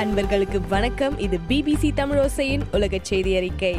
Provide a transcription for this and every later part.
அன்பர்களுக்கு வணக்கம் இது பிபிசி தமிழோசையின் உலக செய்தி அறிக்கை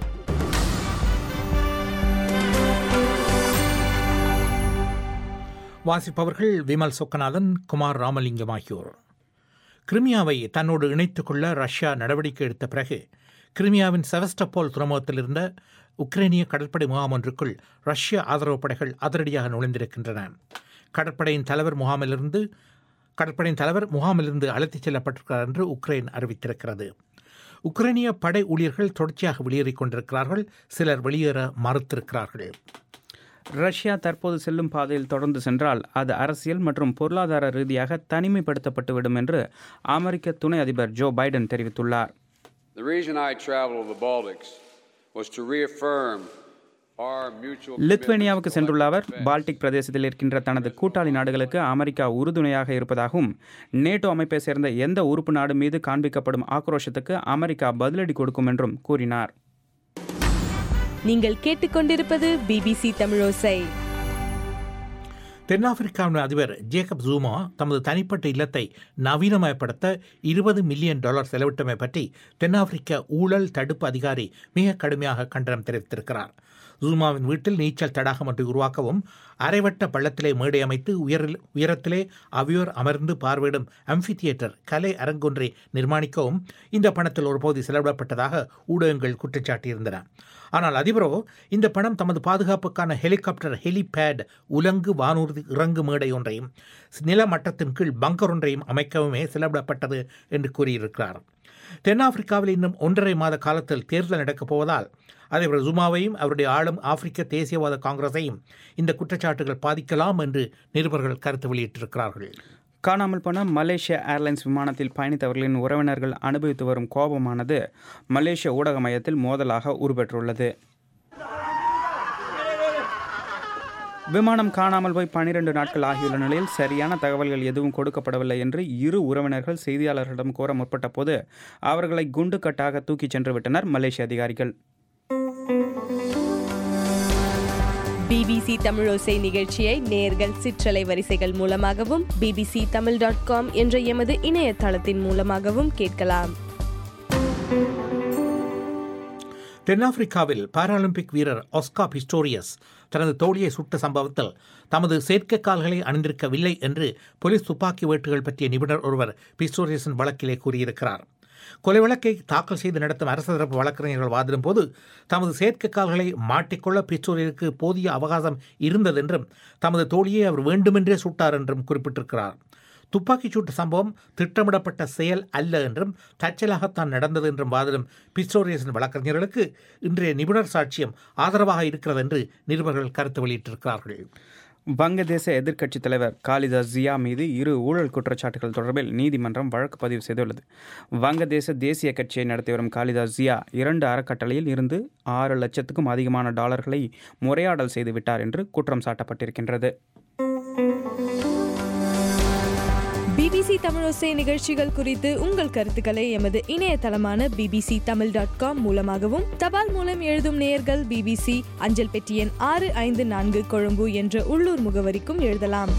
வாசிப்பவர்கள் விமல் சொக்கநாதன் குமார் ராமலிங்கம் ஆகியோர் கிரிமியாவை தன்னோடு இணைத்துக் கொள்ள ரஷ்யா நடவடிக்கை எடுத்த பிறகு கிரிமியாவின் செவஸ்டபோல் துறைமுகத்தில் இருந்த உக்ரைனிய கடற்படை முகாம் ஒன்றுக்குள் ரஷ்ய ஆதரவு படைகள் அதிரடியாக நுழைந்திருக்கின்றன கடற்படையின் தலைவர் முகாமிலிருந்து கடற்படையின் தலைவர் முகாமிலிருந்து அழைத்துச் செல்லப்பட்டிருக்கிறார் என்று உக்ரைன் அறிவித்திருக்கிறது உக்ரைனிய படை ஊழியர்கள் தொடர்ச்சியாக வெளியேறிக் கொண்டிருக்கிறார்கள் சிலர் வெளியேற மறுத்திருக்கிறார்கள் ரஷ்யா தற்போது செல்லும் பாதையில் தொடர்ந்து சென்றால் அது அரசியல் மற்றும் பொருளாதார ரீதியாக தனிமைப்படுத்தப்பட்டுவிடும் என்று அமெரிக்க துணை அதிபர் ஜோ பைடன் தெரிவித்துள்ளார் The reason I traveled to the Baltics was to reaffirm our mutual லித்வேனியாவுக்கு சென்றுள்ள அவர் பால்டிக் பிரதேசத்தில் இருக்கின்ற தனது கூட்டாளி நாடுகளுக்கு அமெரிக்கா உறுதுணையாக இருப்பதாகவும் நேட்டோ அமைப்பை சேர்ந்த எந்த உறுப்பு நாடு மீது காண்பிக்கப்படும் ஆக்ரோஷத்துக்கு அமெரிக்கா பதிலடி கொடுக்கும் என்றும் கூறினார் நீங்கள் கேட்டுக்கொண்டிருப்பது பிபிசி தமிழோசை தென்னாப்பிரிக்காவின் அதிபர் ஜேக்கப் ஜூமா தமது தனிப்பட்ட இல்லத்தை நவீனமயப்படுத்த இருபது மில்லியன் டாலர் செலவிட்டமை பற்றி தென்னாப்பிரிக்க ஊழல் தடுப்பு அதிகாரி மிக கடுமையாக கண்டனம் தெரிவித்திருக்கிறார் ஜூமாவின் வீட்டில் நீச்சல் தடாகம் ஒன்றை உருவாக்கவும் அரைவட்ட பள்ளத்திலே மேடை அமைத்து உயரில் உயரத்திலே அவையோர் அமர்ந்து பார்வையிடும் அம்பி தியேட்டர் கலை அரங்கொன்றை நிர்மாணிக்கவும் இந்த பணத்தில் ஒரு பகுதி செலவிடப்பட்டதாக ஊடகங்கள் குற்றச்சாட்டியிருந்தன ஆனால் அதிபரோ இந்த பணம் தமது பாதுகாப்புக்கான ஹெலிகாப்டர் ஹெலிபேட் உலங்கு வானூர்தி இறங்கு மேடை ஒன்றையும் நில மட்டத்தின் கீழ் பங்கர் ஒன்றையும் அமைக்கவுமே செலவிடப்பட்டது என்று கூறியிருக்கிறார் தென்னாப்பிரிக்காவில் இன்னும் ஒன்றரை மாத காலத்தில் தேர்தல் நடக்கப் போவதால் அதிபர் ஜுமாவையும் அவருடைய ஆளும் ஆப்பிரிக்க தேசியவாத காங்கிரஸையும் இந்த குற்றச்சாட்டுகள் பாதிக்கலாம் என்று நிருபர்கள் கருத்து வெளியிட்டிருக்கிறார்கள் காணாமல் போன மலேசிய ஏர்லைன்ஸ் விமானத்தில் பயணித்தவர்களின் உறவினர்கள் அனுபவித்து வரும் கோபமானது மலேசிய ஊடக மையத்தில் மோதலாக உருப்பெற்றுள்ளது விமானம் காணாமல் போய் பனிரெண்டு நாட்கள் ஆகியுள்ள நிலையில் சரியான தகவல்கள் எதுவும் கொடுக்கப்படவில்லை என்று இரு உறவினர்கள் செய்தியாளர்களிடம் கூற முற்பட்ட போது அவர்களை குண்டு கட்டாக தூக்கிச் சென்று விட்டனர் மலேசிய அதிகாரிகள் பிபிசி தமிழோசை நிகழ்ச்சியை நேர்கள் சிற்றலை வரிசைகள் மூலமாகவும் பிபிசி தமிழ் டாட் காம் என்ற எமது இணையதளத்தின் மூலமாகவும் கேட்கலாம் தென்னாப்பிரிக்காவில் பாராலிம்பிக் வீரர் ஒஸ்கா பிஸ்டோரியஸ் தனது தோழியை சுட்ட சம்பவத்தில் தமது செயற்கைக்கால்களை அணிந்திருக்கவில்லை என்று போலீஸ் துப்பாக்கி வேட்டுகள் பற்றிய நிபுணர் ஒருவர் பிஸ்டோரியஸின் வழக்கிலே கூறியிருக்கிறார் கொலை வழக்கை தாக்கல் செய்து நடத்தும் அரசு தரப்பு வழக்கறிஞர்கள் வாதிடும் போது தமது செயற்கைக்கால்களை மாட்டிக்கொள்ள பிஸ்டோரியருக்கு போதிய அவகாசம் இருந்ததென்றும் தமது தோழியை அவர் வேண்டுமென்றே சுட்டார் என்றும் குறிப்பிட்டிருக்கிறார் துப்பாக்கிச் சூட்டு சம்பவம் திட்டமிடப்பட்ட செயல் அல்ல என்றும் தற்செயலாகத்தான் நடந்தது என்றும் வாதிடும் பிஸ்டோரியஸின் வழக்கறிஞர்களுக்கு இன்றைய நிபுணர் சாட்சியம் ஆதரவாக இருக்கிறது என்று நிருபர்கள் கருத்து வெளியிட்டிருக்கிறார்கள் வங்கதேச எதிர்க்கட்சித் தலைவர் காளிதாஸ் ஜியா மீது இரு ஊழல் குற்றச்சாட்டுகள் தொடர்பில் நீதிமன்றம் வழக்கு பதிவு செய்துள்ளது வங்கதேச தேசிய கட்சியை நடத்தி வரும் காளிதாஸ் ஜியா இரண்டு அறக்கட்டளையில் இருந்து ஆறு லட்சத்துக்கும் அதிகமான டாலர்களை முறையாடல் செய்து விட்டார் என்று குற்றம் சாட்டப்பட்டிருக்கின்றது பிபிசி தமிழோசை நிகழ்ச்சிகள் குறித்து உங்கள் கருத்துக்களை எமது இணையதளமான பிபிசி தமிழ் டாட் காம் மூலமாகவும் தபால் மூலம் எழுதும் நேயர்கள் பிபிசி அஞ்சல் பெட்டி எண் ஆறு ஐந்து நான்கு கொழும்பு என்ற உள்ளூர் முகவரிக்கும் எழுதலாம்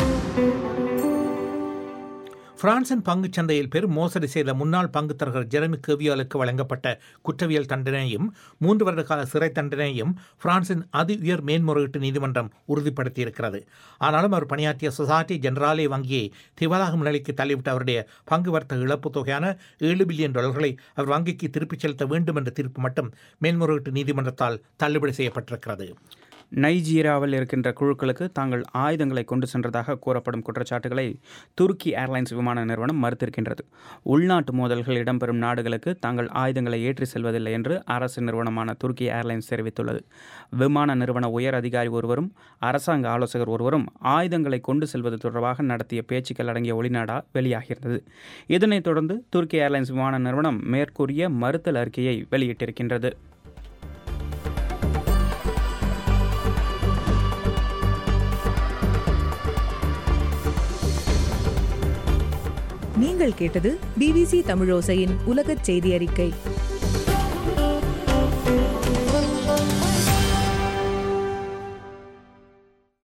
பிரான்சின் பங்குச் சந்தையில் பெரும் மோசடி செய்த முன்னாள் பங்குத்தரகர் ஜெரமி கேவியாலுக்கு வழங்கப்பட்ட குற்றவியல் தண்டனையும் மூன்று வருட கால சிறை தண்டனையும் பிரான்சின் அதி உயர் மேன்முறையீட்டு நீதிமன்றம் உறுதிப்படுத்தியிருக்கிறது ஆனாலும் அவர் பணியாற்றிய சொசைட்டி ஜெனராலே வங்கியை திவாலாகும் நிலைக்கு தள்ளிவிட்ட அவருடைய பங்கு வர்த்தக இழப்பு தொகையான ஏழு பில்லியன் டாலர்களை அவர் வங்கிக்கு திருப்பிச் செலுத்த வேண்டும் என்ற தீர்ப்பு மட்டும் மேன்முறையீட்டு நீதிமன்றத்தால் தள்ளுபடி செய்யப்பட்டிருக்கிறது நைஜீரியாவில் இருக்கின்ற குழுக்களுக்கு தாங்கள் ஆயுதங்களை கொண்டு சென்றதாக கூறப்படும் குற்றச்சாட்டுகளை துருக்கி ஏர்லைன்ஸ் விமான நிறுவனம் மறுத்திருக்கின்றது உள்நாட்டு மோதல்கள் இடம்பெறும் நாடுகளுக்கு தாங்கள் ஆயுதங்களை ஏற்றி செல்வதில்லை என்று அரசு நிறுவனமான துருக்கி ஏர்லைன்ஸ் தெரிவித்துள்ளது விமான நிறுவன உயர் அதிகாரி ஒருவரும் அரசாங்க ஆலோசகர் ஒருவரும் ஆயுதங்களை கொண்டு செல்வது தொடர்பாக நடத்திய பேச்சுக்கள் அடங்கிய ஒளிநாடா வெளியாகிறது இதனைத் தொடர்ந்து துருக்கி ஏர்லைன்ஸ் விமான நிறுவனம் மேற்கூறிய மறுத்தல் அறிக்கையை வெளியிட்டிருக்கின்றது நீங்கள் கேட்டது பிபிசி தமிழோசையின் உலகச் செய்தி அறிக்கை